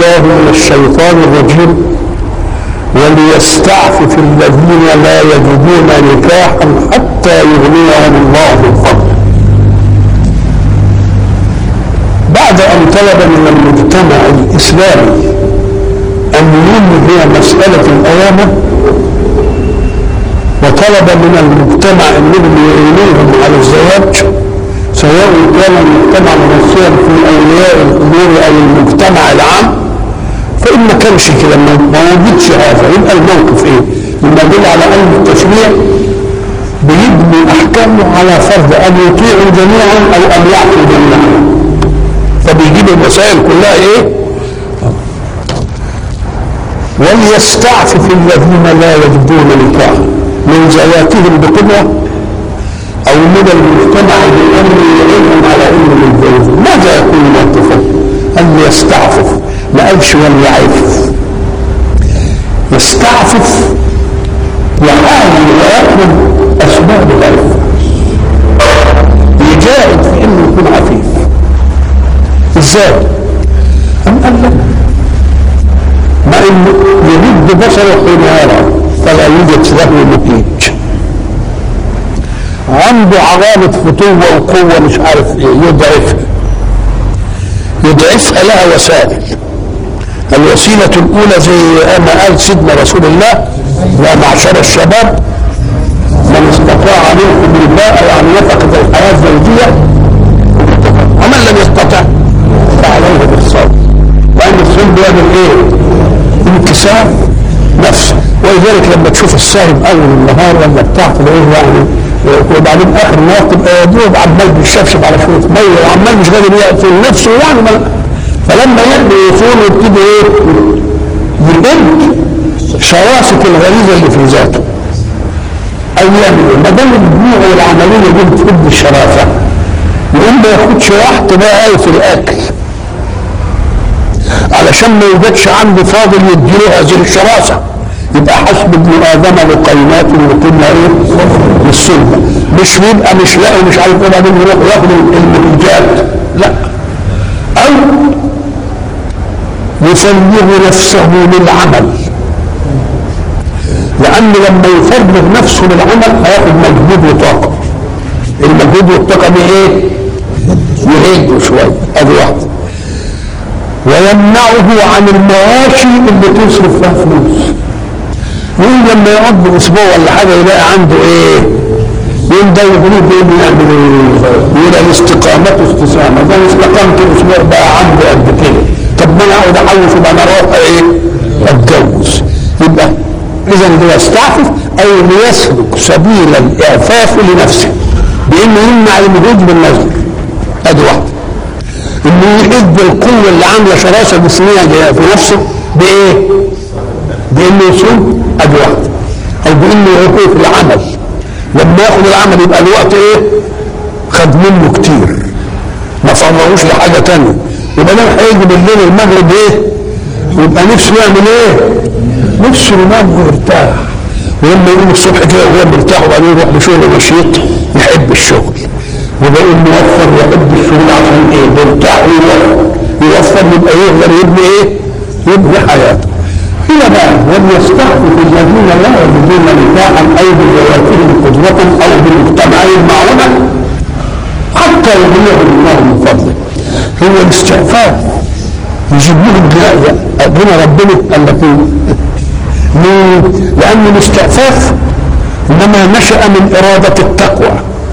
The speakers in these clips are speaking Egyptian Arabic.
بالله من الشيطان الرجيم وليستعفف الذين لا يجدون نكاحا حتى يغنيهم الله من فضله بعد ان طلب من المجتمع الاسلامي ان ينهي مساله الأوامر وطلب من المجتمع انهم يعينوهم على الزواج سواء كان المجتمع ممثلا في اولياء الامور او المجتمع العام فان ما كانش كده ما وجدش هذا يبقى الموقف ايه؟ مما يدل على ان التشريع بيبني احكامه على فرض ان يطيعوا جميعا او ان يعفوا جميعا فبيجيب المسائل كلها ايه؟ وليستعفف الذين لا يجدون نكاحا من زواتهم بقدره او من المجتمع بان يعينهم على انهم يتجوزوا ماذا يكون موقفهم؟ ان يستعفف ما قالش وليعفف يستعفف يحاول ويطلب اسباب العفه يجاهد في انه يكون عفيف ازاي؟ أم قال لك ما انه يمد بصره حين يرى فلا يوجد له مهيج عنده علامة فتوة وقوة مش عارف ايه يضعفها يضعفها لها وسائل الوسيلة الأولى زي ما قال سيدنا رسول الله يا معشر الشباب من استطاع منكم الباء يعني نفقة الحياة الزوجية ومن لم يستطع فعليه بالصبر لأن الصبر بيعمل إيه؟ انكسار نفس ولذلك لما تشوف الساهم أول النهار ولا بتاع تلاقيه يعني وبعدين اخر ما تبقى دوب عمال بيشفشف على شويه ميه وعمال مش قادر يقتل نفسه يعني ما فلما يبدا يصول يبتدي ايه؟ يقل شراسه الغريزه اللي في ذاته او يعمل ما دام الجوع والعمليه دي بتفيد الشراسه يقوم ما ياخدش راحته بقى قوي في الاكل علشان ما يوجدش عنده فاضل يديله هذه الشراسه يبقى حسب ابن ادم لقيمات وكل ايه للسلطه مش يبقى مش لاقي مش عارف ايه بعدين يروح ياخد المنتجات لا او يفرغ نفسه للعمل لان لما يفرغ نفسه للعمل هياخد مجهود وطاقه المجهود والطاقه دي ايه؟ يهدوا شويه ادي واحده ويمنعه عن المواشي اللي تصرف فيها فلوس يقول لما يقضي اسبوع ولا حاجه يلاقي عنده ايه؟ يقول ده يقولوا بيه يعمل ايه؟ يقول الاستقامة استسامة ده استقامت الاسبوع بقى عنده قد كده طب ما انا اقعد احوش يبقى انا اروح ايه؟ اتجوز يبقى اذا ليستعفف اي ليسلك سبيل الاعفاف لنفسه بانه يمنع المجهود بالنظر ادي واحده انه يحب القوه اللي عامله شراسه جسميه في نفسه بايه؟ بانه يصوم ادي واحده او بانه يروح في العمل لما ياخد العمل يبقى الوقت ايه؟ خد منه كتير ما فرغوش لحاجه تانية يبقى لما هيجي بالليل المغرب ايه؟ يبقى نفسه يعمل ايه؟ نفسه ينام ويرتاح ولما يقوم الصبح كده وهو مرتاح وبعدين يروح لشغل نشيط يحب الشغل وبقى موفر يحب الشغل عشان ايه؟ مرتاح ويوفر يوفر يبقى يقدر يبني ايه؟ يبني حياته هنا بقى وليستعفف الذين لا يجدون نكاحا او بزواجهم قدرة او بالمجتمع معونة حتى يغنيهم الله من فضله هو الاستعفاف يجيب لهم ربنا ربنا قال لك ليه؟ لأن الاستعفاف إنما نشأ من إرادة التقوى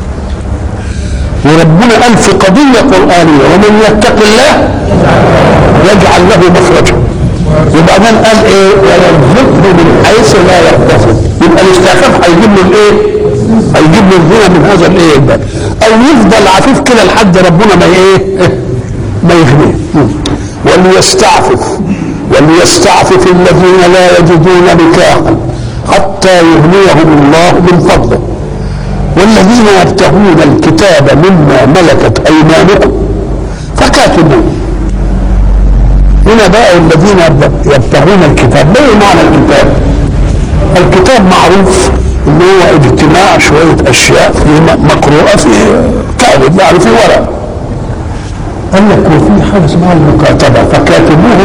وربنا قال في قضية قرآنية ومن يتق الله يجعل له مخرجا وبعدين قال ايه ويرزقه من حيث لا يحتسب يبقى الاستعفاف هيجيب له الايه؟ هيجيب له الغنى من هذا الايه ده او يفضل عفيف كده لحد ربنا ما ايه؟ ما يغنيه وليستعفف وليستعفف الذين لا يجدون نكاحا حتى يغنيهم الله من فضله والذين يبتغون الكتاب مما ملكت ايمانكم فكاتبوه هنا بقى الذين يبتغون الكتاب ما هو معنى الكتاب الكتاب معروف ان هو اجتماع شويه اشياء في مقروءه في كتاب يعني في ورق قال لك وفي حاجه اسمها المكاتبه فكاتبوهم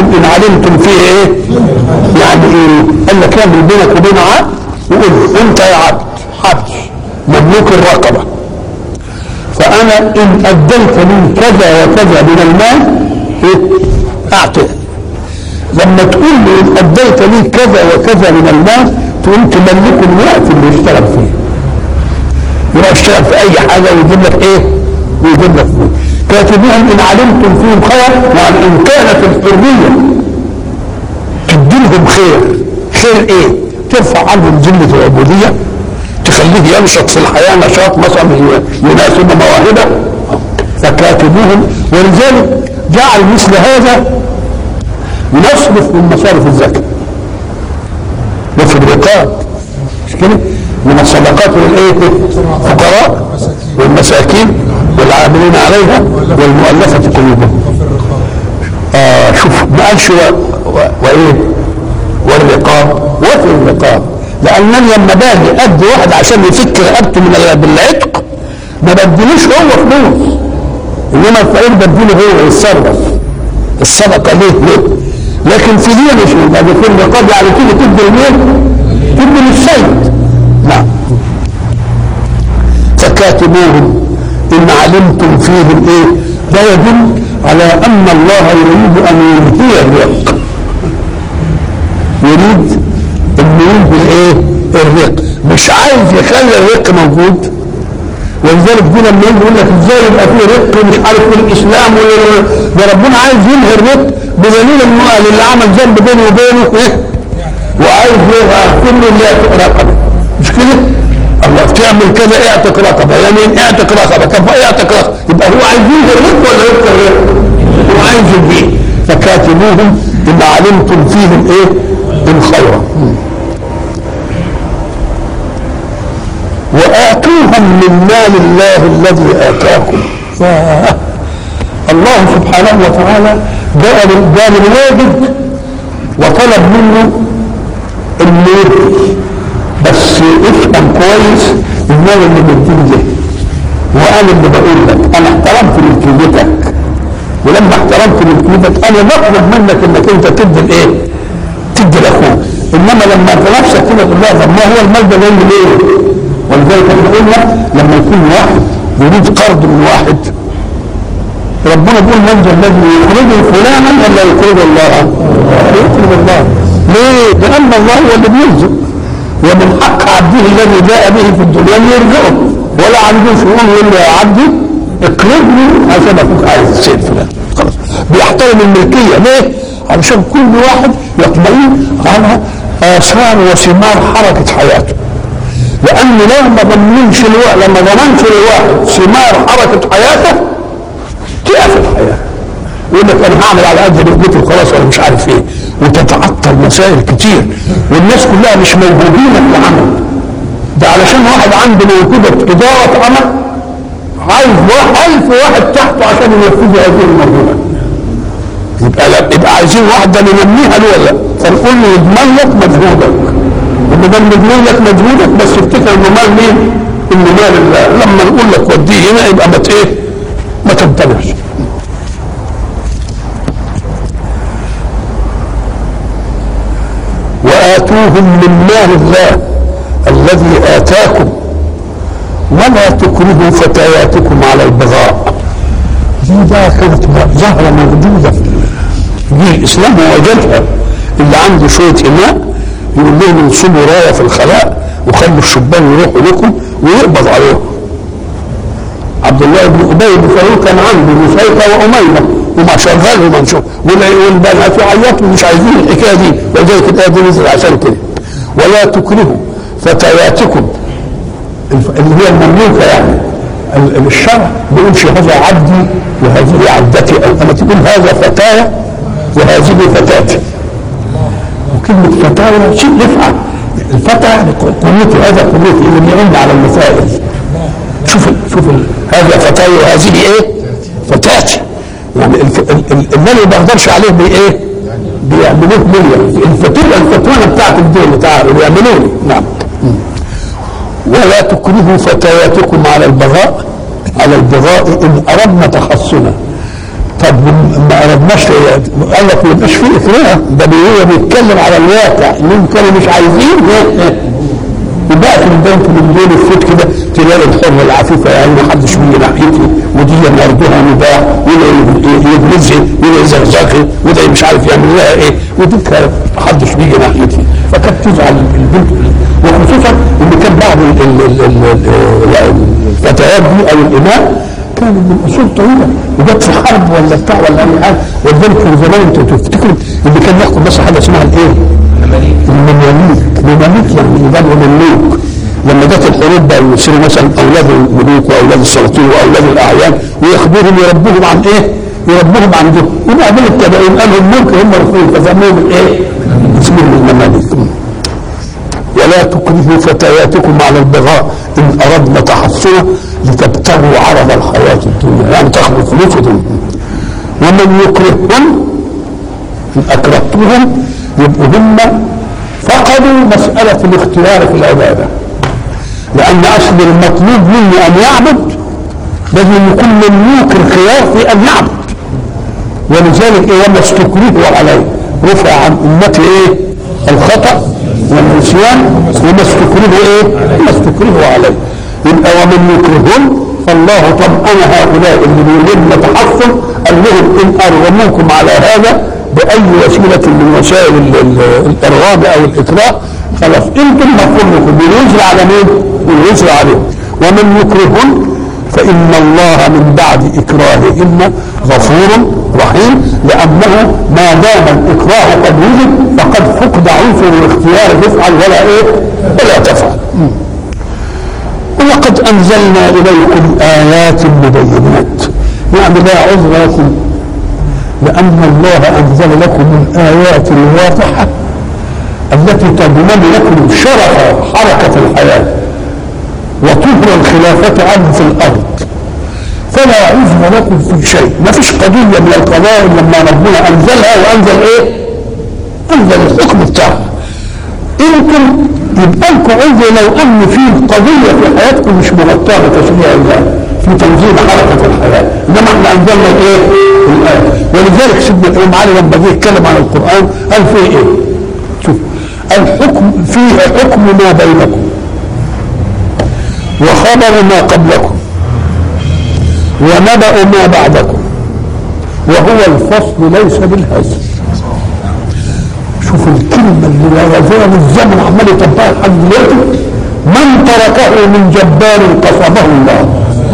ان علمتم فيه ايه يعني ايه قال لك يعمل بينك وبين عبد وقول له انت يا عبد عبد مملوك الرقبه فانا ان اديت لي كذا وكذا من المال ايه اعطيه لما تقول لي ان اديت لي كذا وكذا من المال تقوم تملكه الوقت اللي يشتغل فيه يروح يشتغل في اي حاجه ويجيب لك ايه؟ ويجيب لك فلوس كاتبوهم ان علمتم فيهم خير يعني ان كانت الحريه تديلهم خير خير ايه؟ ترفع عنهم ذله العبوديه تخليه ينشط في الحياه نشاط مثلا يناسب مواهبه فكاتبوهم ولذلك جعل مثل هذا نصرف من مصارف الزكاه وفي الرقاب مش كده؟ من الصدقات والايه؟ الفقراء والمساكين والعاملين عليها والمؤلفة قلوبهم. آه شوف ما قالش و... و... وايه؟ والرقاب وفي الرقاب لأنني لما باجي أدي واحد عشان يفك رقبته من بالعتق ما بديلوش هو فلوس إنما الفقير بديله هو يتصرف الصدقة ليه ليه؟ لكن في دي مش في الرقاب يعني تيجي تدي لمين؟ تدي للسيد نعم فكاتبوهم ان علمتم فيهم ايه ده يدل على ان الله يريد ان ينهي الرق يريد ان ينهي الايه الرق مش عايز يخلي الرق موجود ولذلك دي لما يجي يقول لك ازاي يبقى في رق مش عارف في الاسلام ولا ده ربنا عايز ينهي الرق بدليل انه قال اللي عمل ذنب بينه وبينه ايه وعايز يغفر له اللي رقبه مش كده؟ الله تعمل كذا اعتق رقبه يعني اعتق رقبه طب اعتق رقبه يبقى هو عايز ينهي الرق ولا يذكر الرق؟ هو عايز ينهيه فكاتبوهم ان علمتم فيهم ايه؟ الخير وآتوهم من مال الله الذي آتاكم الله سبحانه وتعالى جاء جاء الواجب وطلب منه انه يدي بس افهم كويس المال اللي بيديني ده وانا اللي بقول لك انا احترمت ملكيتك ولما احترمت ملكيتك انا بطلب منك انك انت تدي الايه؟ تدي لاخوك انما لما انت نفسك كده تقول لها طب ما هو المال ده جاي ليه؟ ولذلك احنا قلنا لما يكون واحد يريد قرض من واحد ربنا بيقول من ذا الذي يقرض فلانا الا يقرض الله يقرض الله ليه؟ لان الله هو اللي بيرزق ومن حق عبده الذي جاء به في الدنيا ان يرزقه ولا عندوش يقول يقول له يا عبدي اقرضني عشان اخوك عايز الشيء الفلاني خلاص بيحترم الملكيه ليه؟ علشان كل واحد يطمئن على اثار وثمار حركه حياته لان لو ما ضمنش الواحد لما ضمنش الواحد ثمار حركه حياته تقف الحياه يقول لك انا هعمل على قد رغبتي وخلاص انا مش عارف ايه وتتعطل مسائل كتير والناس كلها مش موجودين في العمل ده علشان واحد عنده موهبه اداره عمل عايز واحد ألف واحد تحته عشان ينفذوا هذه الموهبه يبقى لا يبقى عايزين واحد ده ننميها له ولا فنقول له يضمن لك مجهودك وما دام يضمن لك مجهودك بس افتكر انه مال مين؟ انه مال الله لما نقول لك وديه هنا يبقى ما ايه؟ ما تنتبهش وآتوهم من مال الله الذي آتاكم ولا تكرهوا فتياتكم على البغاء دي بقى كانت ظاهرة موجودة في الإسلام هو وجدها اللي عنده شوية إماء يقول لهم انصبوا راية في الخلاء وخلوا الشبان يروحوا لكم ويقبض عليهم عبد الله بن ابي بن سلول كان عنده مسيطه واميمه وما شغلهم انشوف والبنات يعيطوا مش عايزين الحكايه دي ولذلك الايه دي نزل عشان كده ولا تكرهوا فتياتكم اللي هي المملوكه يعني الشرع بيقولش هذا عبدي وهذه عبدتي اما تقول هذا فتايا وهذه فتاتي وكلمه فتايا شيء يفعل الفتى قوته هذا قوته اللي بيعد على المسائل شوف شوف هذا فتاي وهذه ايه؟ فتاتي يعني الذي ما بيقدرش عليه بايه؟ بيعملوه ليا الفتوى الفتوانه بتاعت الدين بتاعه بيعملوه نعم ولا تكرهوا فتياتكم على البغاء على البغاء ان اردنا تحصنا طب ما اردناش قال لك ما يبقاش فيه اكراه ده هو بيتكلم على الواقع اللي كانوا مش عايزين وبقى في البنك من دول الفوت كده تلاقي الحرة العفيفة يعني ما حدش بيجي ناحيتي ودي مرضها مباح وده يبرزها وده يزغزغها وده مش عارف يعمل لها ايه ودي كانت ما حدش بيجي ناحيتي فكانت تزعل البنت وخصوصا ان كان بعض ال- ال- ال- ال- الفتيات دي او الاماء كانوا من اصول طويله وجت في حرب ولا بتاع ولا اي حاجه ولذلك كان زمان انتوا تفتكروا اللي كان ياخد بس حاجه اسمها الايه؟ المماليك المماليك يعني يبقوا مملوك لما جت الحروب بقى يصيروا مثلا اولاد الملوك واولاد السلاطين واولاد الاعيان وياخدوهم يربوهم عن ايه؟ يربوهم عندهم وبعدين التابعين قالوا الملك هم رسول فسموهم الايه؟ اسمهم المماليك ولا تكرهوا فتياتكم على البغاء ان اردنا تحصنا لتبتغوا عرض الحياه الدنيا يعني تاخذوا فلوسهم ومن يكرههن ان اكرهتهم يبقوا هم فقدوا مساله الاختيار في العباده لان اصل المطلوب مني ان يعبد لازم يكون مملوك الخيار في ان يعبد ولذلك ايه وما استكرهوا عليه رفع عن امتي ايه الخطا والنسيان وما استكرهوا ايه ما استكرهوا عليه يبقى ومن يكرههم فالله طمأن هؤلاء اللي يريدون تحصن قال لهم ان ارغموكم على هذا باي وسيله من وسائل ال- ال- الارغام او الاكراه خلاص انتم مفروض لكم بالوزر على مين؟ بالوزر عليهم ومن يكرهن فإن الله من بعد إكراههن غفور رحيم لأنه ما دام الإكراه قد وجد فقد فقد عنصر الاختيار تفعل ولا إيه ولا تفعل ولقد أنزلنا إليكم آيات مبينات يعني لا عذر لكم لأن الله أنزل لكم الآيات الواضحة التي تضمن لكم شرف حركة الحياة وطهر الخلافة عنه في الأرض فلا عذر لكم في شيء ما فيش قضية من القضايا لما ربنا أنزلها وأنزل إيه أنزل الحكم بتاعها يمكن يبقى لكم عذر لو أن في قضية في حياتكم مش مغطاة بتشريع الله في تنظيم حركة الحياة إنما احنا أنزلنا الإيه؟ الآية ولذلك سيدنا الإمام علي لما جه يتكلم عن القرآن قال فيه إيه؟ شوف الحكم فيه حكم ما بينكم وخبر ما قبلكم ونبأ ما بعدكم وهو الفصل ليس بالهزل شوف الكلمة اللي لا يزال الزمن عمال يطبقها لحد دلوقتي من تركه من جبار قصمه الله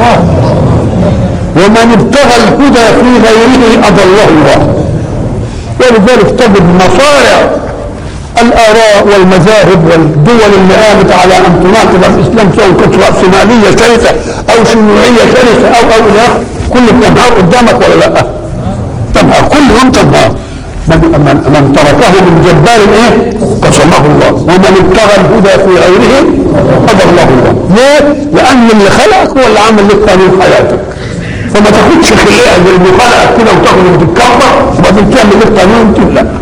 ومن ابتغى الهدى في غيره أضله الله ولذلك تجد مصارع الآراء والمذاهب والدول اللي قامت على أن تناقض الإسلام سواء كانت رأسمالية شرسة أو شيوعية شرسة أو أو إلى آخره كل تنهار قدامك ولا لا؟ تنهار كل يوم تنهار من, من, من تركه من جبار ايه؟ قسمه الله ومن ابتغى الهدى في غيره قدر الله الله ليه؟ لأن اللي خلقك هو اللي عمل لك قانون حياتك فما تاخدش خلقك اللي خلقك كده وتاخد وتتكبر وبعدين تعمل لك قانون لا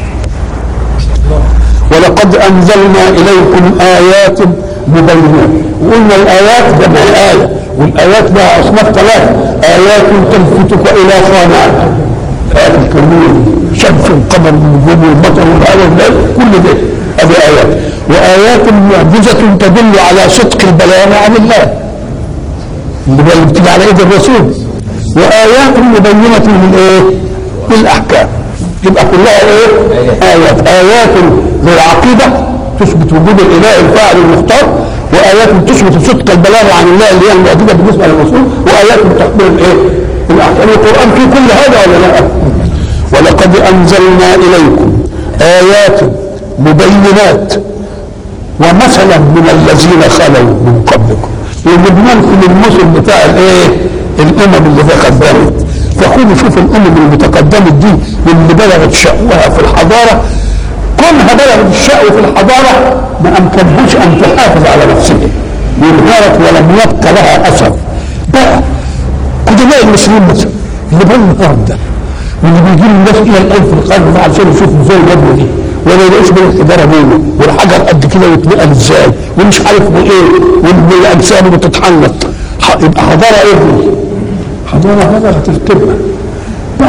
ولقد انزلنا اليكم ايات مبينات وقلنا الايات جمع ايه والايات لها اصناف ثلاثه ايات تلفتك الى صانعها آيات الكون شمس القمر النجوم والمطر والهواء كل ده هذه ايات وايات معجزه تدل على صدق البلاغ عن الله اللي اللي بتيجي على ايد الرسول وايات مبينه للايه؟ للاحكام يبقى كلها ايه؟ ايات ايات للعقيده تثبت وجود الاله الفاعل المختار وايات تثبت صدق البلاغه عن الله اللي هي المعجزه بالنسبه للرسول وايات تخبر الايه؟ الاحكام القران فيه كل هذا ولا لا؟ ولقد انزلنا اليكم ايات مبينات ومثلا من الذين خلوا من قبلكم لبنان في الموسم بتاع الايه؟ الامم اللي تقدمت فخذوا شوفوا الامم المتقدمه دي واللي بلغت شأوها في الحضاره كونها بلغت الشأو في الحضاره ما امكنهاش ان تحافظ على نفسها وانهارت ولم يبق لها اثر بقى قدماء المسلمين مثلا اللي بقى النهارده واللي بيجي الناس الى الان في القرن ده عشان يشوفوا ازاي الجبهه دي ولا يلاقيش من الحجاره بينه والحجر قد كده ويتنقل ازاي ومش عارف وايه والاجسام بتتحنط يبقى حضاره ايه دي؟ حضاره بلغت القمه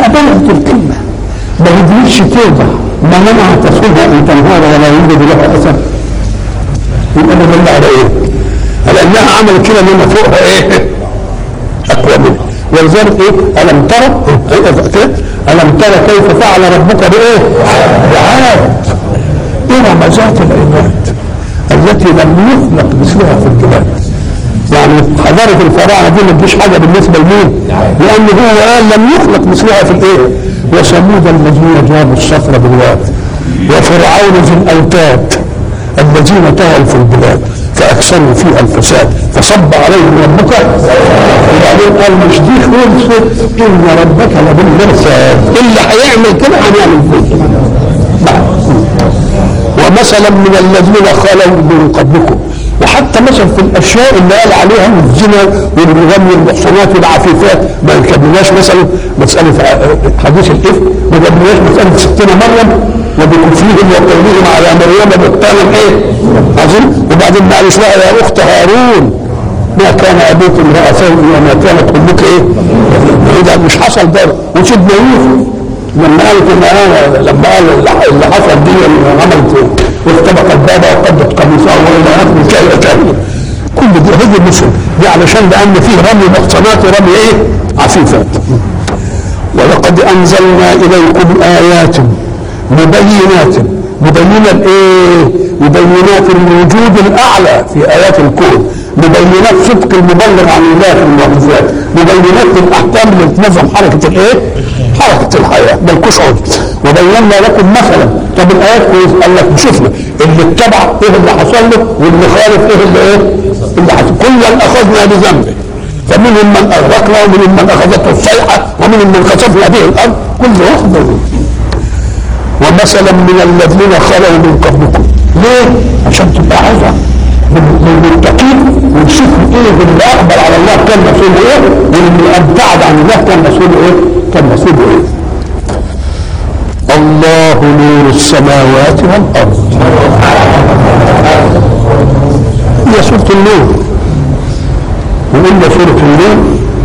بلغت الكلمة ما يدريش توبة ما منع تصوبها ان تنهار ولا يوجد لها اثر يبقى ده دل على ايه؟ على انها عملت كده انما فوقها ايه؟ اقوى منها ولذلك ايه؟ الم ترى الم ترى كيف فعل ربك بايه؟ بعاد ارم ذات العباد التي لم يخلق مثلها في البلاد يعني حضارة الفراعنة دي ما تجيش حاجة بالنسبة لمين؟ لأن هو قال لم يخلق مثلها في الإيه؟ وثمود الذين جابوا الصخر بالواد وفرعون ذي الأوتاد الذين طغوا في البلاد فأكثروا فيها الفساد فصب عليهم ربك وبعدين قال مش دي خلصت إن ربك لبالمرصاد اللي هيعمل كده هنعمل كده ومثلا من الذين خلوا من قبلكم وحتى مثلا في الاشياء اللي قال عليها الزنا والرمي المحصنات والعفيفات ما جبناش مثلا مساله حديث الافك ما جبناش مساله ستنا مريم وبكفرهم وقولهم على مريم بهتانا ايه؟ عظيم وبعدين معلش بقى يا اخت هارون ما كان ابوك امرأ سوء وما كانت امك ايه؟ ده مش حصل ده وسيدنا يوسف لما قالت ان انا لما قال اللي حصل دي عملت واختبق الباب وقدت قميصه والى اخره شيء كامل كل دي هذه المسلم دي علشان لان فيه رمي محصنات ورمي ايه؟ عفيفات ولقد انزلنا اليكم ايات مبينات مبينة ايه؟ مبينات الوجود الاعلى في ايات الكون مبينات صدق المبلغ عن الله في المعجزات مبينات الاحكام اللي تنظم حركه الايه؟ حركه الحياه مالكوش عذر وبينا لكم مثلا طب الايات كويس قال لك شوفنا اللي اتبع ايه اللي حصل له واللي خالف ايه اللي ايه؟ اللي حصل كلا اخذنا بذنبه فمنهم من اغرقنا ومنهم من اخذته الصيحه ومنهم من خسفنا به الارض كل واحد ومثلا من الذين خلوا من قبلكم ليه؟ عشان تبقى عايزه للمتقين ونشوف ايه اللي اقبل على الله كان مسؤوله ايه واللي ابتعد عن الله كان مسؤوله ايه كان مسؤوله ايه الله نور السماوات والارض هي سوره النور وقلنا سوره النور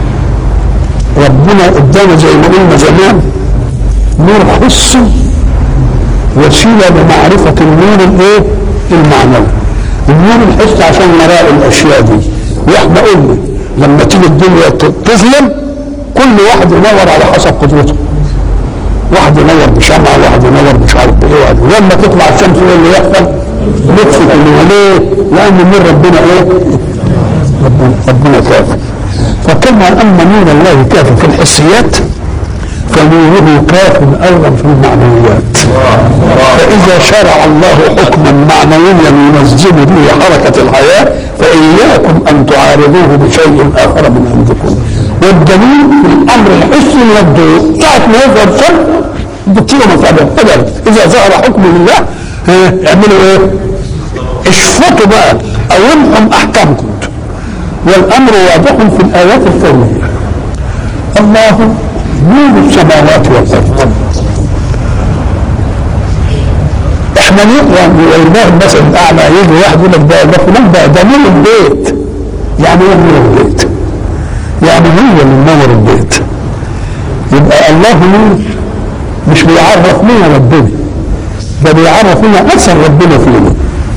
ربنا ادانا زي ما قلنا زمان نور حسي وسيله لمعرفه النور الايه المعنوي النور الحس عشان نراء الاشياء دي واحنا قلنا لما تيجي الدنيا تظلم كل واحد ينور على حسب قدرته واحد ينور بشمعة واحد ينور مش عارف بايه واحد ولما تطلع الشمس ايه اللي يحصل؟ نطفي كلنا ليه؟ لان نور ربنا ايه؟ ربنا, ربنا كافي فكما ان نور الله كافي في الحسيات فنوره كاف ايضا في المعنويات فاذا شرع الله حكما معنويا ينزل به حركه الحياه فاياكم ان تعارضوه بشيء اخر من عندكم والدليل في الامر الحسي من الضوء ساعه ما يظهر شر بتصيروا مصابيح ابدا اذا ظهر حكم الله اعملوا ايه؟ اشفطوا بقى او امحوا احكامكم والامر واضح في الايات الكونيه الله نور السماوات والارض احنا نقرا والله المثل الاعلى يجي واحد يقول لك ده ده فلان ده ده نور البيت يعني ايه نور البيت؟ يعني هو اللي منور البيت يبقى الله نور مش بيعرف لنا ربنا ده بيعرف لنا اثر ربنا فينا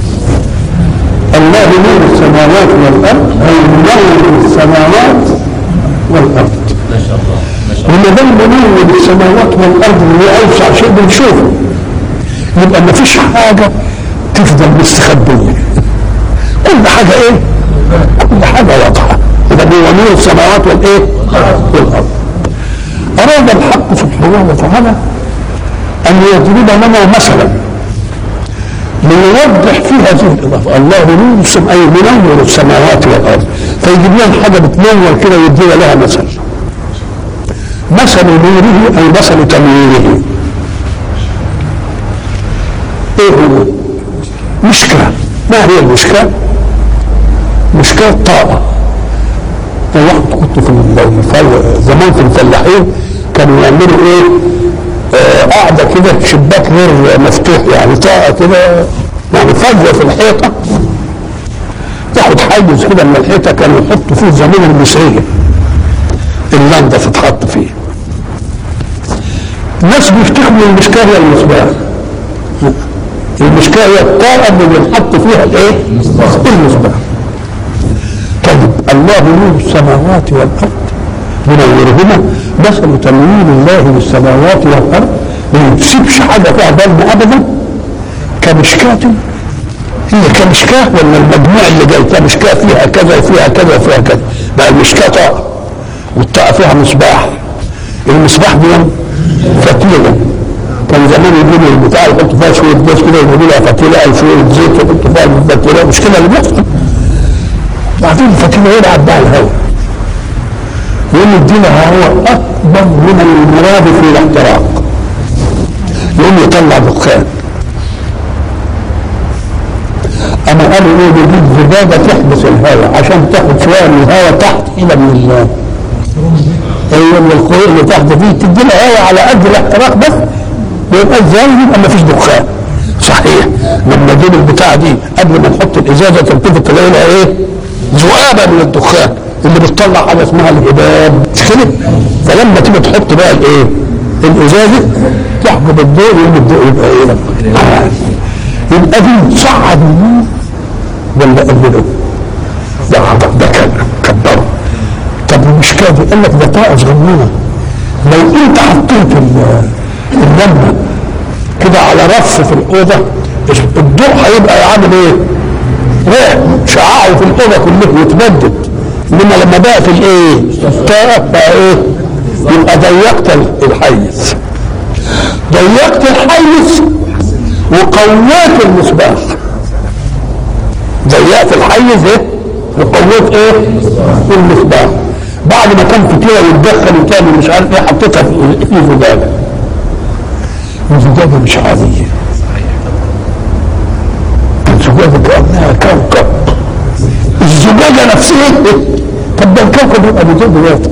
الله نور السماوات والارض اي منور السماوات والارض ما شاء الله ما شاء الله وما دام منور السماوات والارض اللي هو اوسع شيء بنشوفه يبقى ما فيش حاجه تفضل مستخبيه كل حاجه ايه؟ كل حاجه واضحه يبقى هو نور السماوات والايه؟ والارض اراد الحق سبحانه وتعالى ان يضرب لنا مثلا ليوضح في هذه الاضافه الله نور السماء اي منور السماوات والارض فيجيب لنا حاجه بتنور كده ويدينا لها مثل مثل نوره اي مثل تنويره ايه هو مشكاه ما هي المشكاه مشكاه طاقه واحد كنت في الفل- زمان في الفلاحين كانوا يعملوا ايه آه، قاعده كده شباك غير مفتوح يعني طاقه كده يعني فجوه في الحيطه تاخد حيز كده من الحيطه كانوا يحطوا فيه زمان المصريه اللنده تتحط فيه الناس بيفتكروا المشكاه هي المصباح المشكاه هي الطاقه اللي بنحط فيها الايه؟ المصباح طيب الله نور السماوات والارض منورهما مثل تنوير الله للسماوات والارض ما يسيبش حاجه فيها ظلم ابدا كمشكاة هي كمشكاة ولا المجموع اللي جاي كمشكاة فيها كذا وفيها كذا وفيها كذا بقى المشكاة طاقة والطاقة فيها مصباح المصباح دي فتيلة كان زمان يجيبوا البتاع يحطوا فيها شوية جاز كده يجيبوا لها فتيلة أو شوية زيت يحطوا فيها الفتيلة مش كده اللي بيحصل بعدين الفتيلة يلعب بها الهواء يقوم يديلها هواء أكبر من المراد في الاحتراق يقوم يطلع دخان انا قالوا ايه بيجيب زجاجه تحبس الهواء عشان تاخد شويه من الهواء تحت الى من ال هي من الخير اللي تحت فيه تدي لها هواء على قد الاحتراق بس ويبقى ازاي يبقى ما فيش دخان صحيح لما تجيب البتاعه دي قبل ما نحط الازازه تلتفت تلاقي لها ايه؟ ذؤابه من الدخان اللي بتطلع حاجه اسمها الهباب مش كده؟ فلما تيجي تحط بقى الايه؟ الازازه تحجب الضوء يقوم الضوء يبقى ايه؟ آه. يبقى دي صعد النور ولا قلله؟ ده ده كان كبره طب مش كده قال لك ده طاقه صغنونه لو انت حطيت اللمبه كده على رف في الاوضه الضوء هيبقى عامل ايه؟ روح شعاعه في الاوضه كلها يتبدد انما لما بقى في الايه؟ الطاقه بقى ايه؟ يبقى ضيقت الحيز ضيقت الحيز وقويت المصباح ضيقت الحيز ايه وقويت ايه المصباح بعد ما كان فتيله وتدخل تاني مش عارف ايه حطيتها في في زجاجه الزجاجه مش عاديه الزجاجه كانها كوكب الزجاجه نفسها طب ده الكوكب يبقى بدون دلوقتي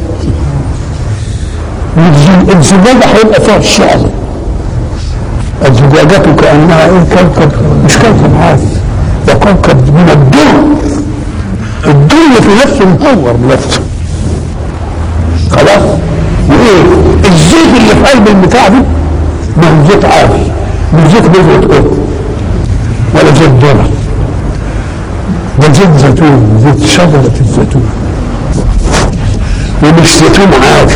الزجاجه هيبقى فيها الشعل الزجاجات كانها ايه كوكب مش كوكب عادي ده كوكب من الدر الدر في نفسه مهور بنفسه خلاص وايه الزيت اللي في قلب البتاع دي ما هو زيت عادي مش زيت بذرة قط ولا زيت ذرة ده زيت زيتون زيت شجرة الزيتون ومش زيتون عادي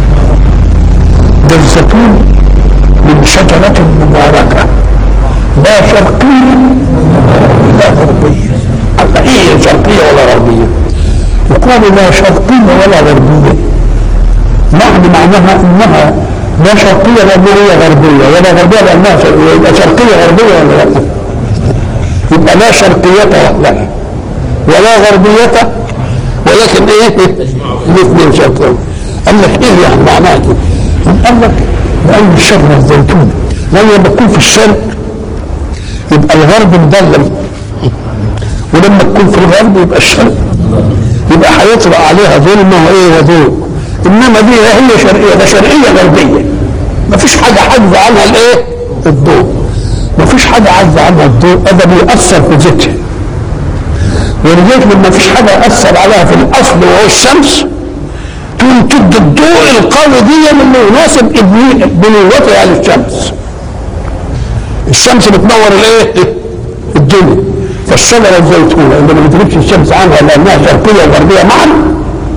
ده الزيتون من شجرة مباركة لا شرقية لا غربية الله ايه شرقية ولا غربية يقال لا شرقية ولا غربية معنى معناها انها لا شرقية لانها هي غربية ولا غربية لانها شرقية يبقى شرقية غربية ولا لا يبقى لا شرقية لها ولا غربية ولكن ايه الاثنين شرقية قال لك ايه يعني معناها كده قال لك لأن الشجرة الزيتون لما بتكون في الشرق يبقى الغرب مضلم ولما تكون في الغرب يبقى الشرق يبقى هيطلع عليها ظلمة وايه وضوء انما دي هي شرقية ده شرقية غربية مفيش حاجة حجز عنها الايه الضوء مفيش حاجة عجز عنها الضوء هذا بيأثر في ذاتها ولذلك لما فيش حاجة أثر عليها في الأصل وهو الشمس تقوم تدي الضوء القوي دي اللي يناسب بنوتها للشمس الشمس بتنور الايه الدنيا فالشجره الزيتونه اللي ما بتغيبش الشمس عنها لانها شرقيه وغربيه معا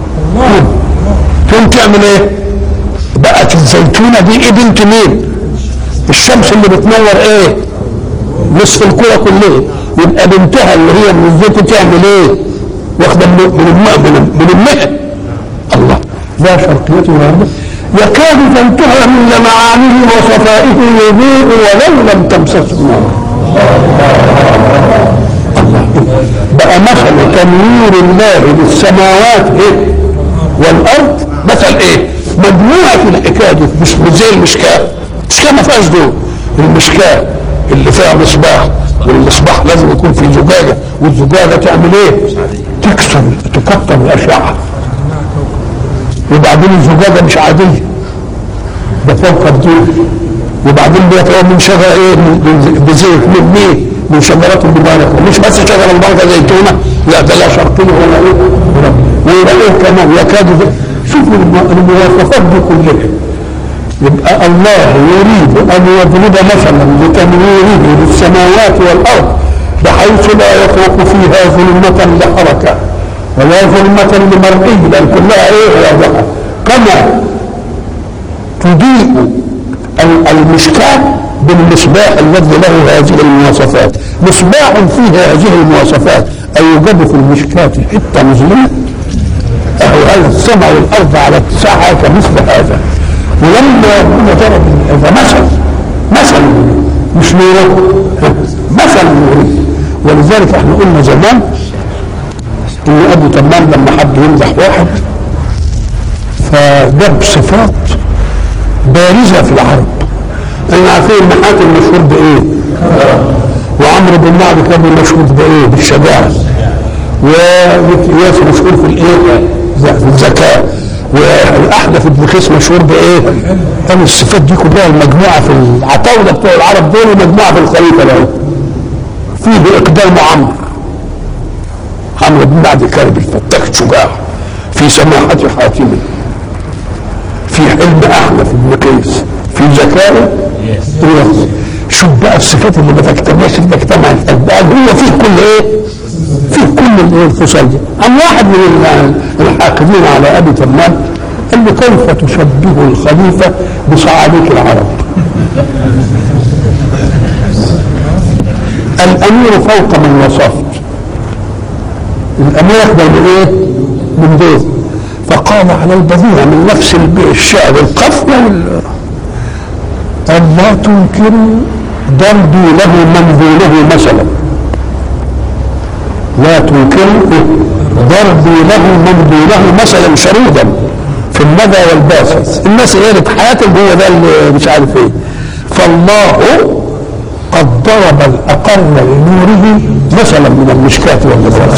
تقوم تعمل ايه بقت الزيتونه دي ايه بنت مين الشمس اللي بتنور ايه نصف الكره كلها يبقى بنتها اللي هي من الزيت تعمل ايه واخده من امها الله لا شرقية ولا غربية يكاد تنتهى من لمعانه وصفائه يضيء ولو لم تمسسه نار الله بقى مثل تنوير الله للسماوات ايه والارض مثل ايه مجموعة الحكاية دي مش زي المشكاة المشكاة ما فيهاش دول المشكاة اللي فيها مصباح والمصباح لازم يكون في زجاجة والزجاجة تعمل ايه تكسر تكتر الأشعة وبعدين الزجاجه مش عاديه ده فوق الدور وبعدين بيطلعوا من شجره ايه من بزيت من مين؟ من شجرات المباركه مش بس شجره مباركه زيتونه لا ده لا شرقيه ولا ايه ويبقى ايه كمان يكاد شوفوا المواصفات دي كلها يبقى الله يريد ان يضرب مثلا لتنويره للسماوات والارض بحيث لا يترك فيها ظلمة لحركة ولا ظلمة لمرئي بل كلها ايه واضحة كما تضيء ال- المشكاة بالمصباح الذي له هذه المواصفات مصباح فيه هذه المواصفات أيوجد في المشكاة حتة مظلمة أهو هذا السماء والأرض على اتساعها كمثل هذا ولما ربنا ضرب هذا مثل مثل مش نور مثل نور ولذلك احنا قلنا زمان ان ابو تمام لما حب يمدح واحد فجاب صفات بارزه في العرب احنا عارفين ان حاتم مشهور بايه؟ وعمرو بن معد كان مشهور بايه؟ بالشجاعه وياس مشهور في الايه؟ في الذكاء والاحنف بن قيس مشهور بايه؟ كان الصفات دي كلها المجموعه في العتاوله بتوع العرب دول مجموعه في الخليفه له فيه اقدام عمرو عمرو بن معد كارب الفتاح شجاع في سماحه حاكمه في حلم احنف بن قيس في ذكاء ياس شوف بقى الصفات اللي ما تجتمعش اللي اجتمعت بقى هو فيه كل ايه؟ فيه كل الايه الخصال دي عن واحد من ال- الحاقدين على ابي تمام قال له كيف تشبه الخليفه بصعاليك العرب؟ الامير فوق من وصفت الامير اخبر من ايه؟ من دول فقال على البضيع من نفس الب- الشعر القافيه وال ألا تنكروا ضربي له من دونه مثلا لا تنكروا ضربي له من دونه مثلا شريدا في الندى والباسط الناس اللي قالت حياتهم هو ده اللي مش عارف ايه فالله قد ضرب الاقر لنوره مثلا من المشكاة والنفاس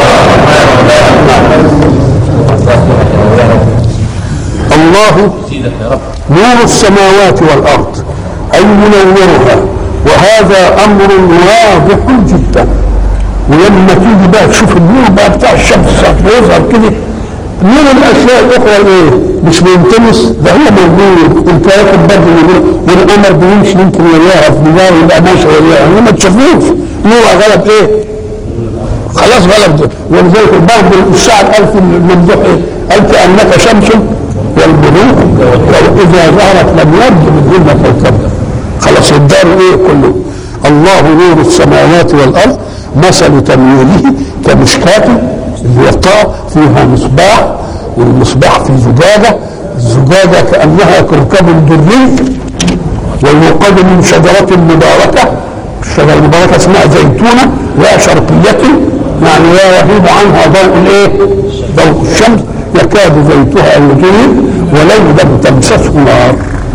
الله سيدك يا رب نور السماوات والارض اي منورها وهذا امر واضح جدا ولما تيجي بقى تشوف النور بقى بتاع الشمس ساعة ما يظهر كده نور الاشياء الاخرى ايه؟ مش بينتمس ده هو موجود الكواكب برضه موجود والقمر بيمشي يمكن وياها في نهار يبقى ماشي وياها انما ما تشوفوش نور غلب ايه؟ خلاص غلب ده ولذلك برضه الشاعر قال في الممدوح ايه؟ قال كانك شمس والبنوك واذا ظهرت لم يرد بالظلمه كوكبها خلاص الدار ايه كله الله نور السماوات والارض مثل تنويره كمشكاة اليقاء فيها مصباح والمصباح في زجاجة الزجاجة كأنها كوكب دري ويوقد من شجرة مباركة الشجرة المباركة اسمها زيتونة لا شرقية يعني لا يغيب عنها ضوء الايه؟ ضوء الشمس يكاد زيتها يضيء ولو لم تمسسه نار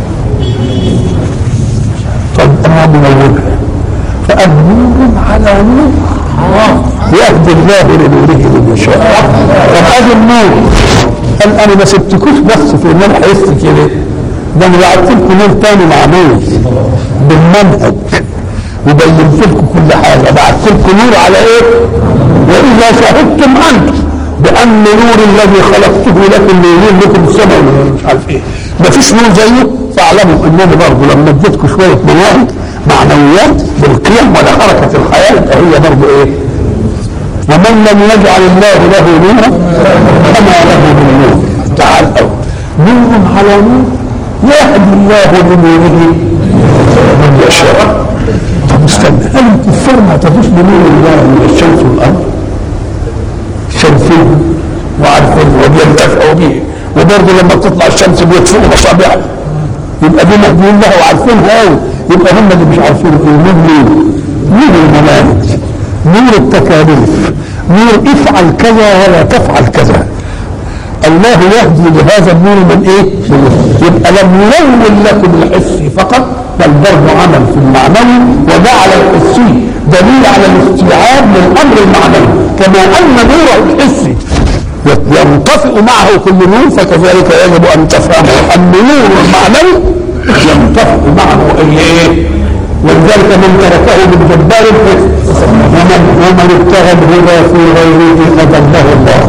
طب انا منورها فالنور على نور يهدي الله لنوره من يشاء طب ادي النور قال انا ما سبتكوش بس في ان انا حس كده ده انا بعت لكم نور تاني معمول بالمنهج وبينت لكم كل حاجه بعت لكم نور على ايه؟ واذا شهدتم انتم بان نور الذي خلقته لكم لينير لكم السماء مش عارف ايه ما فيش نور زيه فاعلموا انني برضه لما اديتكم شويه مواهب معنويات بالقيم ولا حركه الحياه يبقى هي برضه ايه؟ ومن لم يجعل الله له نورا فما له من نور تعال أول. نور على نور يهدي الله لنوره من يشاء طب استنى هل الكفار ما اعتدوش بنور الله من الشمس والارض؟ شايفين وعارفين وبينتفعوا به وبرضه لما بتطلع الشمس بيطفئوا مصابيحهم يبقى دي مهديين لها وعارفينها قوي يبقى هم اللي مش عارفين ايه نور مين؟ نور الملائكه نور التكاليف نور افعل كذا ولا تفعل كذا الله يهدي لهذا النور من ايه؟ يبقى لم يلون لكم الحسي فقط بل برضه عمل في المعنوي وجعل الحسي دليل على الاستيعاب للامر المعنوي كما ان نوره الحسي ينطفئ معه كل نور فكذلك يجب ان تفهموا ان نور المعنوي ينطفئ معه ايه؟ ولذلك من تركه من جبار ومن ومن ابتغى الهدى في غيره اضله الله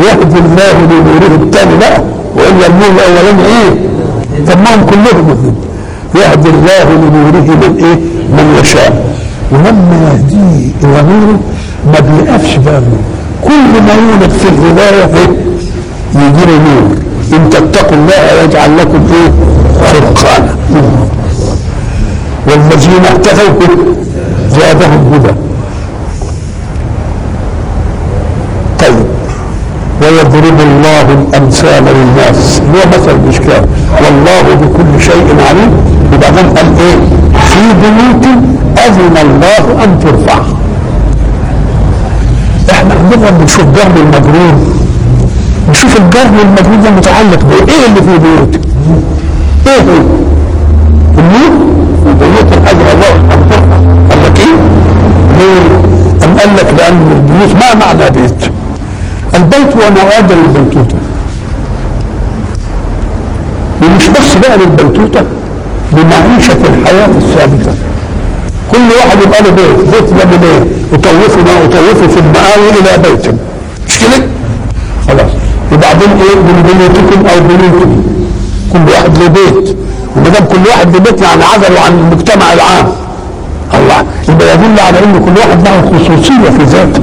يهدي الله لنوره الثاني بقى والا النور الاولاني ايه؟ طب ما هم كلهم كده يهدي الله لنوره من ايه؟ من يشاء ولما يهديه الى نوره ما بيقفش بقى نور. كل ما يولد في الهدايه ايه؟ يجي له نور ان تتقوا الله يجعل لكم ايه؟ فرقانا والذين اهتدوا زادهم هدى طيب ويضرب الله الامثال للناس هو مثل الاشكال والله بكل شيء عليم وبعدين قال ايه في بيوت اذن الله ان ترفع احنا عندنا بنشوف جر المجرور نشوف الجر المجرور ده متعلق بايه ايه اللي في بيوت ايه هو النور في بيوت اذن الله ان ترفع قال لك ايه ليه أم قال لك لأن البيوت ما معنى بيت البيت هو معادل للبيتوتة ومش بس بقى للبيتوتة لمعيشة الحياة الثابتة كل واحد يبقى له بيت بيت ده من ايه يطوفه ما يطوفه في المآوي إلى بيت مش كده خلاص وبعدين ايه من بيوتكم أو بيوتكم كل واحد له بيت وما دام كل واحد له بيت يعني عزله عن المجتمع العام الله يبقى يدل على ان كل واحد له خصوصيه في ذاته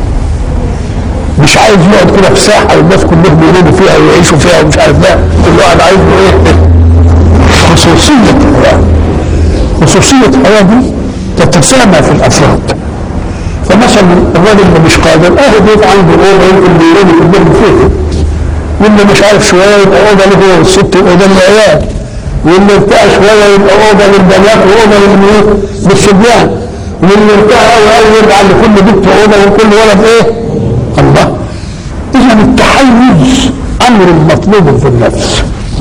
مش عايز يقعد كده في ساحه والناس كلهم يناموا فيها ويعيشوا فيها ومش عارف ده كل واحد عايز له ايه خصوصيه الحياه خصوصيه الحياه دي تتسامى في الافراد فمثلا الراجل اللي مش قادر اهو بيت عنده اوضه يمكن بيناموا كلهم فيها واللي مش عارف شويه يبقى اوضه له هو والست واوضه للعيال واللي ارتاح شويه يبقى اوضه للبنات واوضه للميوت للصبيان واللي ارتاح قوي قوي يرجع لكل بنت اوضه وكل ولد ايه؟ الله اذا التحيز امر مطلوب في النفس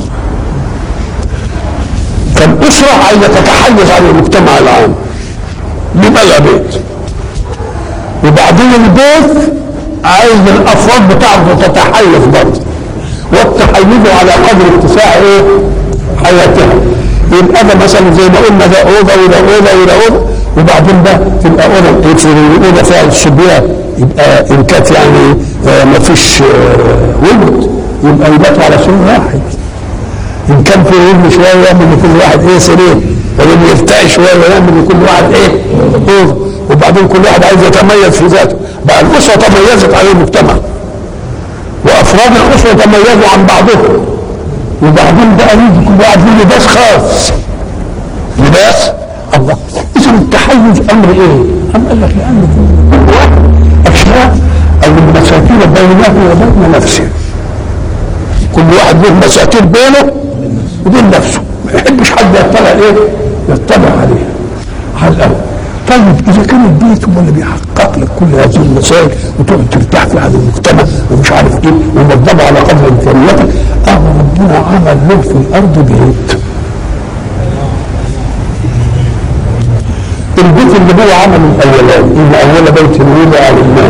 فالاسره عايزه تتحيز عن المجتمع العام يبقى بيت وبعدين البيت عايز الافراد بتاعته تتحيز برضه والتحيز على قدر اتساع ايه؟ حياتها يبقى ده مثلا زي ما قلنا ده اوضه وده اوضه وده اوضه وبعدين ده تبقى اوضه يدخل الاوضه فيها الصبيان يبقى ان كانت يعني آه ما فيش آه ولد يبقى يباتوا على سرير واحد ان كان في ولد شويه يعمل لكل واحد ايه سرير ولما يرتاح شويه يعمل لكل واحد ايه اوضه وبعدين كل واحد عايز يتميز في ذاته بقى الاسره تميزت على المجتمع وافراد الاسره تميزوا عن بعضهم وبعدين بقى يجي كل واحد له لباس خاص لباس الله اذا التحيز امر ايه؟ أم قال لك لان اشياء المساكين بينه وبين نفسه كل واحد له مساكين بينه وبين نفسه ما يحبش حد يطلع ايه؟ يطلع عليه على الاول طيب اذا كان البيت هو اللي بيحقق لك كل هذه المسائل وتقعد ترتاح في هذا المجتمع ومش عارف ايه ومضبط على قدر امكانياتك اه ربنا عمل له في الارض بيت البيت اللي هو عمله الاولاني ان اول بيت وضع للناس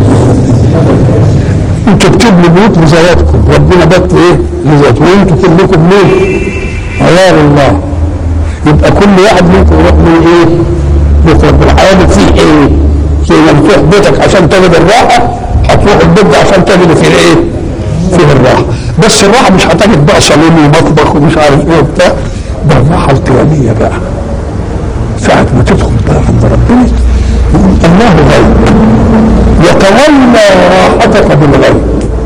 انتوا بتبنوا بيوت لذواتكم ربنا بات ايه لذاته وانتوا كلكم مين عيال الله يبقى كل واحد منكم يروح من ايه بيت الحياه فيه ايه زي ما بتروح بيتك عشان تجد الراحه هتروح البيت ده عشان تجد فيه الايه فيه الراحه بس الراحه مش هتجد بقى صالون ومطبخ ومش عارف ايه وبتاع ده الراحه القياميه بقى ساعة ما تدخل بقى عند ربنا يقول الله غيب يتولى راحتك بالغيب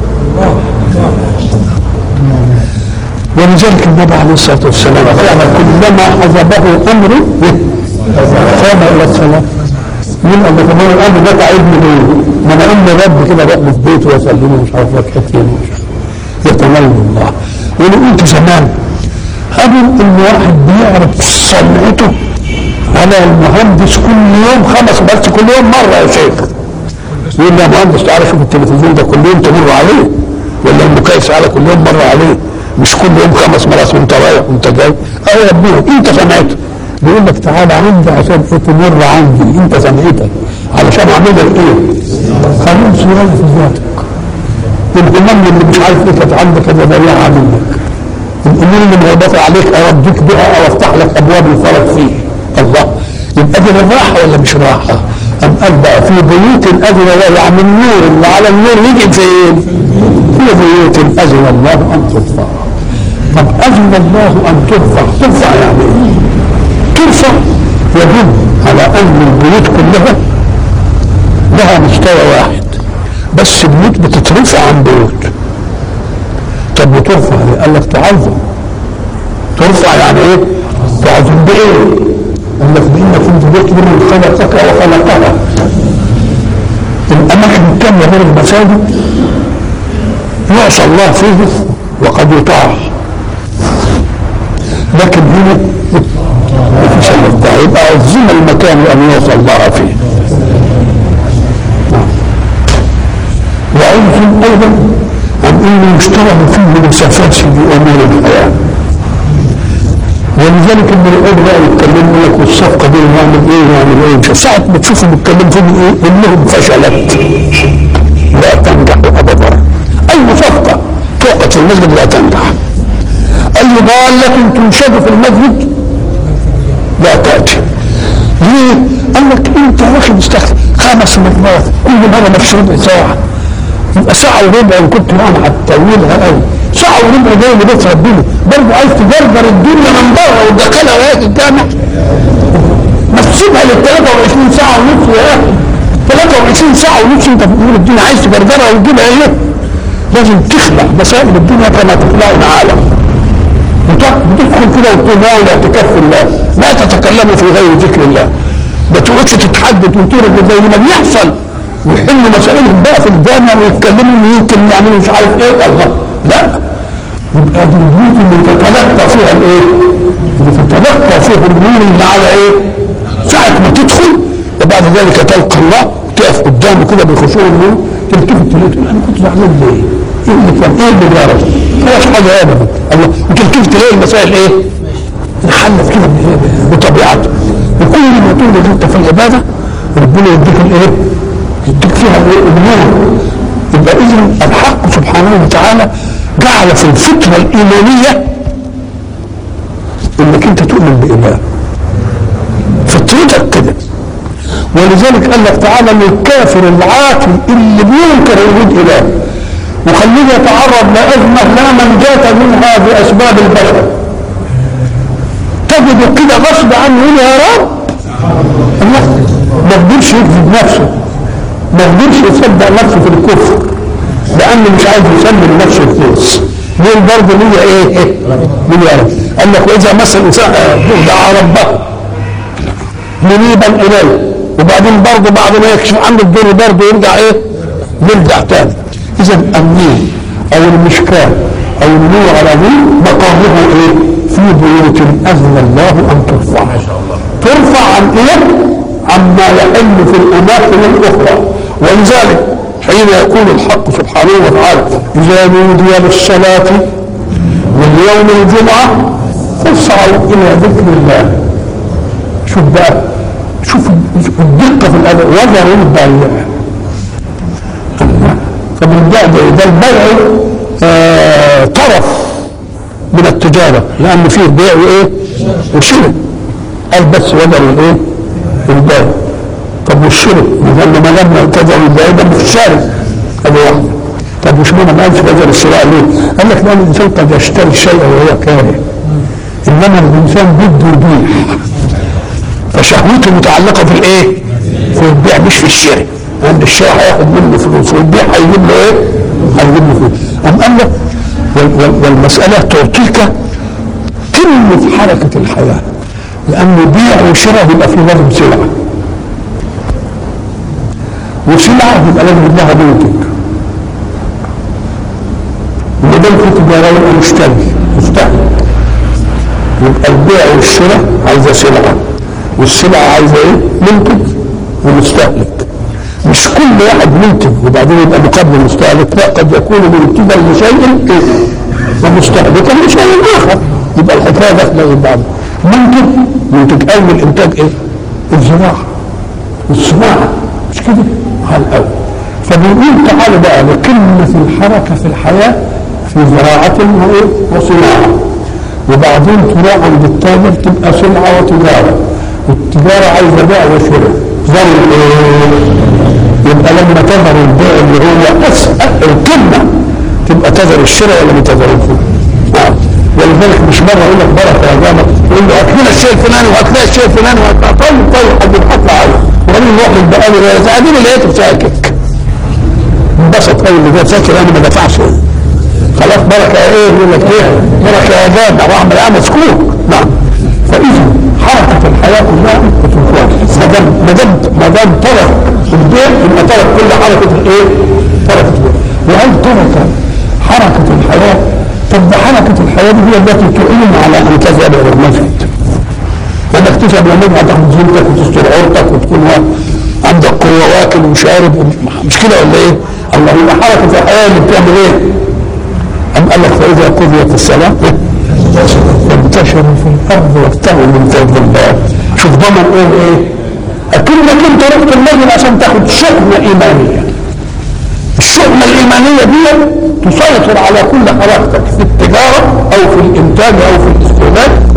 ولذلك النبي عليه الصلاة والسلام كان كلما حزبه أمر قام إلى الصلاة من الله كمان الأمر ده تعبني ليه؟ ما أنا أم رب كده بقى في بيته وأسلمه مش عارف ركعتين يتولى الله ولو قلت زمان قبل إن واحد بيعرف صنعته على المهندس كل يوم خمس بس كل يوم مره يا شيخ يقول لي يا مهندس تعالى شوف التلفزيون ده كل يوم تمر عليه ولا المكيف تعالى كل يوم مره عليه مش كل يوم خمس مرات وانت رايح وانت جاي اه يا ابني انت سمعته بيقول لك تعالى عندي عشان ايه تمر عندي انت سمعتك علشان اعمل لك ايه؟ خليل سوري في ذاتك الامام اللي مش عارف ايه كانت عندك انا بلاها منك الامور اللي مربوطه عليك اردك بها او افتح لك ابواب الفرج فيه الله يبقى دي الراحة ولا مش راحة؟ أم قال بقى في بيوت أذن الله يعني النور اللي على النور يجي فين؟ في بيوت اذن الله ان ترفع طب اذن الله ان ترفع ترفع يعني ايه؟ ترفع يدل على ان البيوت كلها لها مستوى واحد بس البيوت بتترفع عن بيوت طب وترفع ليه؟ قال لك تعظم ترفع يعني ايه؟ تعظم بايه؟ قال لك بان كنت بيت من خلقك وخلقها الاماكن التانية غير المساجد يعصى الله فيه وقد يطاع لكن هنا ما فيش الا الطاعة يبقى عظم المكان ان يعصى الله فيه وعظم ايضا عن انه يشترط فيه مسافات في امور الحياه ولذلك ابن العلم بقى يتكلموا لك والصفقه دي نعمل ايه ونعمل ايه مش ساعه ما تشوفهم بيتكلموا فيهم ايه انهم فشلت لا تنجح ابدا اي صفقه توقف في المسجد لا تنجح اي ضاله تنشد في المسجد لا تاتي ليه؟ قال لك انت يا اخي مستخدم خمس مرات كل مره نفس ربع ساعه يبقى ساعه وربع ان كنت يعني هتطولها قوي ساعه وربع جاي لبيت ربنا برضه عايز تجرجر الدنيا من بره وتدخلها وهي الجامع ما تسيبها لل 23 ساعه ونص يا اخي 23 ساعه ونص انت بتقول الدنيا عايز تجرجرها وتجيبها ايه؟ لازم تخلع مسائل الدنيا كما تخلع العالم وتدخل كده وتقول لا لا تكفي الله لا تتكلموا في غير ذكر الله ما تقعدش تتحدث وترد زي ما بيحصل ويحلوا مسائلهم بقى في الجامع ويتكلموا يمكن يعملوا مش عارف ايه الله لا يبقى دي البيوت اللي تتلقى فيها الايه؟ اللي تتلقى فيها النور اللي على ايه؟ ساعة ما تدخل وبعد ذلك تلقى الله تقف قدامه كده بخشوع النور تلتفت تلاقي تقول انا كنت زعلان ليه؟ ايه اللي كان ايه اللي جرى؟ مفيش حاجه ابدا الله وتلتفت تلاقي المسائل ايه؟ انحلت كده بطبيعته وكل ما تولد انت في العباده ربنا يديك الايه؟ يديك فيها الايه؟ النور يبقى اذا الحق سبحانه وتعالى جعل في الفطره الايمانيه انك انت تؤمن باله فطرتك كده ولذلك قال لك تعالى للكافر العاقل اللي بينكر وجود اله وخليه يتعرض لازمه لا منجاة منها باسباب البشر تجد كده غصب عنه يقول يا رب الله ما قدرش يكذب نفسه ما قدرش يصدق نفسه في الكفر لانه مش عايز يسلم نفسه الكيس دول برضه ليه ايه ايه ليه رب قال لك واذا مس الانسان دعا ربه منيبا اليه وبعدين برضه بعد ما يكشف عنه الدنيا برضه يرجع ايه يرجع تاني اذا النور او المشكاه او النور على نور مقامه ايه في بيوت اذن الله ان ترفع ترفع عن ايه عما يحل في الاماكن الاخرى ولذلك حين يقول الحق سبحانه وتعالى اذا نودي للصلاه من يوم الجمعه فاسعوا الى ذكر الله شوف بقى شوف الدقه في الاداء وذروا البيع طب البيع ده ده البيع آه طرف من التجاره لان فيه بيع وايه وشراء قال بس وذروا الايه البيع طب والشرب لما ما لما كذا البيع ده في الشارع هذه واحده طب وش ما قالش بدل الشراء ليه؟ قال لك لان الانسان قد يشتري الشيء وهو كاره انما الانسان بده يبيع فشهوته متعلقه في الايه؟ في البيع مش في الشراء لان الشراء هياخد منه فلوس والبيع هيجيب له ايه؟ هيجيب له فلوس أم قال لك وال- وال- والمساله تعطيك قمه حركه الحياه لأن بيع وشراء يبقى في لازم سلعة وسلعة يبقى لازم لها منتج وما دام في تجارة يبقى مشتري مستهلك يبقى البيع والشراء عايزة سلعة والسلعة عايزة ايه؟ منتج ومستهلك مش كل واحد منتج وبعدين يبقى مقابل مستهلك لا قد يكون منتجا لشيء ايه؟ ومستهلكا لشيء اخر يبقى الحكايه داخله في بعض منتج منتج اول الانتاج ايه؟ الزراعه الصناعه مش كده؟ على الاول فبنقول تعالى بقى لقمه الحركه في الحياه في زراعه وايه؟ وصناعه وبعدين تروح عند التاجر تبقى سلعه وتجاره والتجاره عايزه بيع وشراء زي ايه؟ يبقى لما تظهر البيع اللي هو اسهل القمه تبقى تذر الشراء ولا ما تذروش؟ نعم ولذلك مش مره يقول لك بركه يا جامع يقول له هات لنا الشيء الفلاني وهات لنا الشيء الفلاني وهات لنا طيب طيب حد يحط عليه وبعدين نروح للبقال ده اديني لقيته ساكت انبسط قوي اللي ده ساكت انا ما دفعش خلاص بركه ايه يقول لك ايه بركه يا جامع واعمل ايه مسكوك نعم فاذا حركه الحياه كلها ما دام ما دام ما دام ترك البيت يبقى ترك كل حركه الايه؟ ترك البيت وهل ترك حركه الحياه طب ده حركه الحياه دي هي التي تعين على ان تذهب الى المسجد انك تذهب الى المسجد تاخد زينتك وتستر عورتك وتكون عندك قوه واكل وشارب مش كده ولا ايه؟ الله يبقى حركه الحياه اللي بتعمل ايه؟ أم قال لك فإذا قضيت الصلاة فانتشروا في الأرض وابتغوا من فضل الله شوف ضمن إيه إيه أكنك أنت رحت المسجد عشان تاخد شحنة إيمانية الشحنة الإيمانية دي تسيطر على كل حركتك في التجارة أو في الإنتاج أو في الاستهلاك